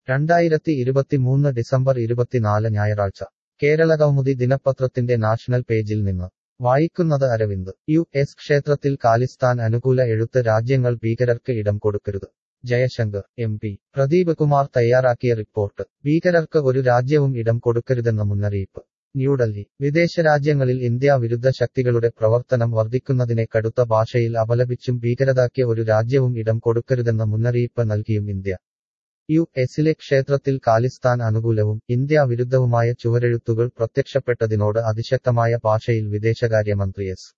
രണ്ടായിരത്തി ഇരുപത്തിമൂന്ന് ഡിസംബർ ഇരുപത്തിനാല് ഞായറാഴ്ച കേരള കൗമുദി ദിനപത്രത്തിന്റെ നാഷണൽ പേജിൽ നിന്ന് വായിക്കുന്നത് അരവിന്ദ് യു എസ് ക്ഷേത്രത്തിൽ കാലിസ്ഥാൻ അനുകൂല എഴുത്ത് രാജ്യങ്ങൾ ഭീകരർക്ക് ഇടം കൊടുക്കരുത് ജയശങ്കർ എം പി പ്രദീപ് കുമാർ തയ്യാറാക്കിയ റിപ്പോർട്ട് ഭീകരർക്ക് ഒരു രാജ്യവും ഇടം കൊടുക്കരുതെന്ന മുന്നറിയിപ്പ് ന്യൂഡൽഹി വിദേശ രാജ്യങ്ങളിൽ ഇന്ത്യ വിരുദ്ധ ശക്തികളുടെ പ്രവർത്തനം വർദ്ധിക്കുന്നതിനെ കടുത്ത ഭാഷയിൽ അപലപിച്ചും ഭീകരതാക്കിയ ഒരു രാജ്യവും ഇടം കൊടുക്കരുതെന്ന മുന്നറിയിപ്പ് നൽകിയും ഇന്ത്യ യു എസിലെ ക്ഷേത്രത്തിൽ കാലിസ്ഥാൻ അനുകൂലവും ഇന്ത്യ വിരുദ്ധവുമായ ചുവരെഴുത്തുകൾ പ്രത്യക്ഷപ്പെട്ടതിനോട് അതിശക്തമായ ഭാഷയിൽ വിദേശകാര്യമന്ത്രി എസ്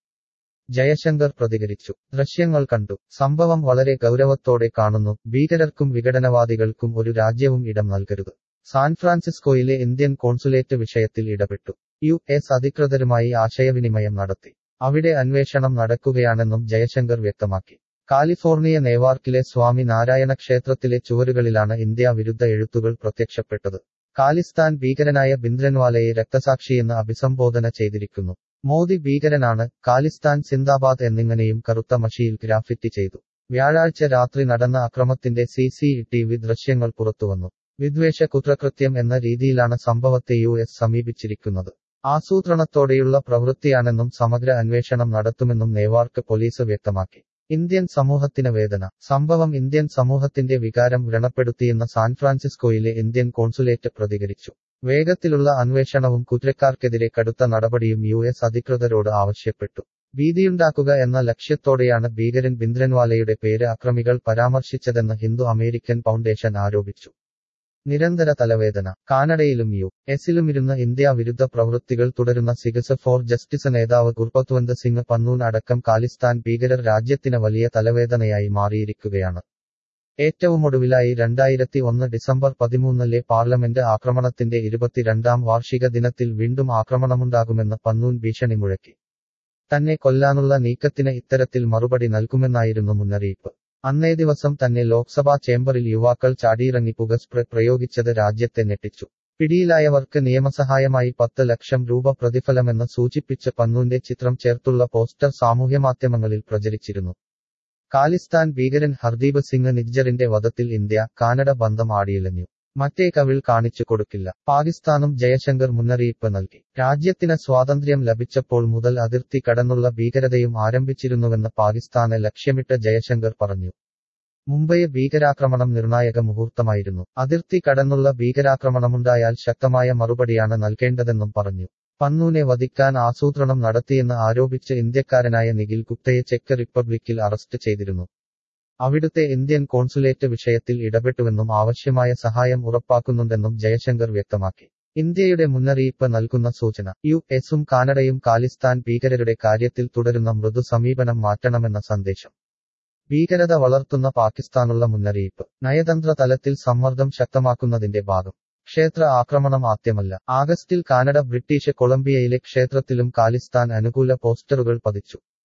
ജയശങ്കർ പ്രതികരിച്ചു ദൃശ്യങ്ങൾ കണ്ടു സംഭവം വളരെ ഗൗരവത്തോടെ കാണുന്നു ഭീകരർക്കും വിഘടനവാദികൾക്കും ഒരു രാജ്യവും ഇടം നൽകരുത് സാൻ ഫ്രാൻസിസ്കോയിലെ ഇന്ത്യൻ കോൺസുലേറ്റ് വിഷയത്തിൽ ഇടപെട്ടു യു എസ് അധികൃതരുമായി ആശയവിനിമയം നടത്തി അവിടെ അന്വേഷണം നടക്കുകയാണെന്നും ജയശങ്കർ വ്യക്തമാക്കി കാലിഫോർണിയ നേവാർക്കിലെ സ്വാമി നാരായണ ക്ഷേത്രത്തിലെ ചുവരുകളിലാണ് ഇന്ത്യ വിരുദ്ധ എഴുത്തുകൾ പ്രത്യക്ഷപ്പെട്ടത് കാലിസ്ഥാൻ ഭീകരനായ ബിന്ദ്രൻവാലയെ രക്തസാക്ഷിയെന്ന് അഭിസംബോധന ചെയ്തിരിക്കുന്നു മോദി ഭീകരനാണ് കാലിസ്ഥാൻ സിന്ദാബാദ് എന്നിങ്ങനെയും കറുത്ത മഷിയിൽ ഗ്രാഫിറ്റി ചെയ്തു വ്യാഴാഴ്ച രാത്രി നടന്ന അക്രമത്തിന്റെ സി സി ടി വി ദൃശ്യങ്ങൾ പുറത്തുവന്നു വിദ്വേഷ കുറ്റകൃത്യം എന്ന രീതിയിലാണ് സംഭവത്തെ യു എസ് സമീപിച്ചിരിക്കുന്നത് ആസൂത്രണത്തോടെയുള്ള പ്രവൃത്തിയാണെന്നും സമഗ്ര അന്വേഷണം നടത്തുമെന്നും നേവാർക്ക് പോലീസ് വ്യക്തമാക്കി ഇന്ത്യൻ സമൂഹത്തിന് വേദന സംഭവം ഇന്ത്യൻ സമൂഹത്തിന്റെ വികാരം വ്രണപ്പെടുത്തിയെന്ന സാൻ ഫ്രാൻസിസ്കോയിലെ ഇന്ത്യൻ കോൺസുലേറ്റ് പ്രതികരിച്ചു വേഗത്തിലുള്ള അന്വേഷണവും കുറ്റക്കാർക്കെതിരെ കടുത്ത നടപടിയും യു എസ് അധികൃതരോട് ആവശ്യപ്പെട്ടു ഭീതിയുണ്ടാക്കുക എന്ന ലക്ഷ്യത്തോടെയാണ് ഭീകരൻ ബിന്ദ്രൻവാലയുടെ പേര് അക്രമികൾ പരാമർശിച്ചതെന്ന് ഹിന്ദു അമേരിക്കൻ ഫൗണ്ടേഷൻ ആരോപിച്ചു നിരന്തര തലവേദന കാനഡയിലും യു എസിലുമിരുന്ന് ഇന്ത്യ വിരുദ്ധ പ്രവൃത്തികൾ തുടരുന്ന സിഗസ് ഫോർ ജസ്റ്റിസ് നേതാവ് ഗുർപത്വന്ത് സിംഗ് പന്നൂൻ അടക്കം കാലിസ്ഥാൻ ഭീകരർ രാജ്യത്തിന് വലിയ തലവേദനയായി മാറിയിരിക്കുകയാണ് ഏറ്റവുമൊടുവിലായി രണ്ടായിരത്തി ഒന്ന് ഡിസംബർ പതിമൂന്നിലെ പാർലമെന്റ് ആക്രമണത്തിന്റെ ഇരുപത്തിരണ്ടാം വാർഷിക ദിനത്തിൽ വീണ്ടും ആക്രമണമുണ്ടാകുമെന്ന് പന്നൂൻ ഭീഷണി മുഴക്കി തന്നെ കൊല്ലാനുള്ള നീക്കത്തിന് ഇത്തരത്തിൽ മറുപടി നൽകുമെന്നായിരുന്നു മുന്നറിയിപ്പ് അന്നേ ദിവസം തന്നെ ലോക്സഭാ ചേംബറിൽ യുവാക്കൾ ചാടിയിറങ്ങി പുക സ്പ്രേ പ്രയോഗിച്ചത് രാജ്യത്തെ ഞെട്ടിച്ചു പിടിയിലായവർക്ക് നിയമസഹായമായി പത്ത് ലക്ഷം രൂപ പ്രതിഫലമെന്ന് സൂചിപ്പിച്ച് പന്നൂന്റെ ചിത്രം ചേർത്തുള്ള പോസ്റ്റർ സാമൂഹ്യമാധ്യമങ്ങളിൽ പ്രചരിച്ചിരുന്നു കാലിസ്ഥാൻ ഭീകരൻ ഹർദീപ് സിംഗ് നിജ്ജറിന്റെ വധത്തിൽ ഇന്ത്യ കാനഡ ബന്ധം ആടിയിലഞ്ഞു മറ്റേ കവിൾ കാണിച്ചു കൊടുക്കില്ല പാകിസ്ഥാനും ജയശങ്കർ മുന്നറിയിപ്പ് നൽകി രാജ്യത്തിന് സ്വാതന്ത്ര്യം ലഭിച്ചപ്പോൾ മുതൽ അതിർത്തി കടന്നുള്ള ഭീകരതയും ആരംഭിച്ചിരുന്നുവെന്ന് പാകിസ്ഥാനെ ലക്ഷ്യമിട്ട് ജയശങ്കർ പറഞ്ഞു മുംബൈ ഭീകരാക്രമണം നിർണായക മുഹൂർത്തമായിരുന്നു അതിർത്തി കടന്നുള്ള ഭീകരാക്രമണമുണ്ടായാൽ ശക്തമായ മറുപടിയാണ് നൽകേണ്ടതെന്നും പറഞ്ഞു പന്നൂനെ വധിക്കാൻ ആസൂത്രണം നടത്തിയെന്ന് ആരോപിച്ച് ഇന്ത്യക്കാരനായ നിഖിൽ ഗുപ്തയെ ചെക്ക് റിപ്പബ്ലിക്കിൽ അറസ്റ്റ് ചെയ്തിരുന്നു അവിടുത്തെ ഇന്ത്യൻ കോൺസുലേറ്റ് വിഷയത്തിൽ ഇടപെട്ടുവെന്നും ആവശ്യമായ സഹായം ഉറപ്പാക്കുന്നുണ്ടെന്നും ജയശങ്കർ വ്യക്തമാക്കി ഇന്ത്യയുടെ മുന്നറിയിപ്പ് നൽകുന്ന സൂചന യു എസും കാനഡയും കാലിസ്ഥാൻ ഭീകരരുടെ കാര്യത്തിൽ തുടരുന്ന മൃദു സമീപനം മാറ്റണമെന്ന സന്ദേശം ഭീകരത വളർത്തുന്ന പാകിസ്ഥാനുള്ള മുന്നറിയിപ്പ് നയതന്ത്ര തലത്തിൽ സമ്മർദ്ദം ശക്തമാക്കുന്നതിന്റെ ഭാഗം ക്ഷേത്ര ആക്രമണം ആദ്യമല്ല ആഗസ്റ്റിൽ കാനഡ ബ്രിട്ടീഷ് കൊളംബിയയിലെ ക്ഷേത്രത്തിലും കാലിസ്ഥാൻ അനുകൂല പോസ്റ്ററുകൾ പതിച്ചു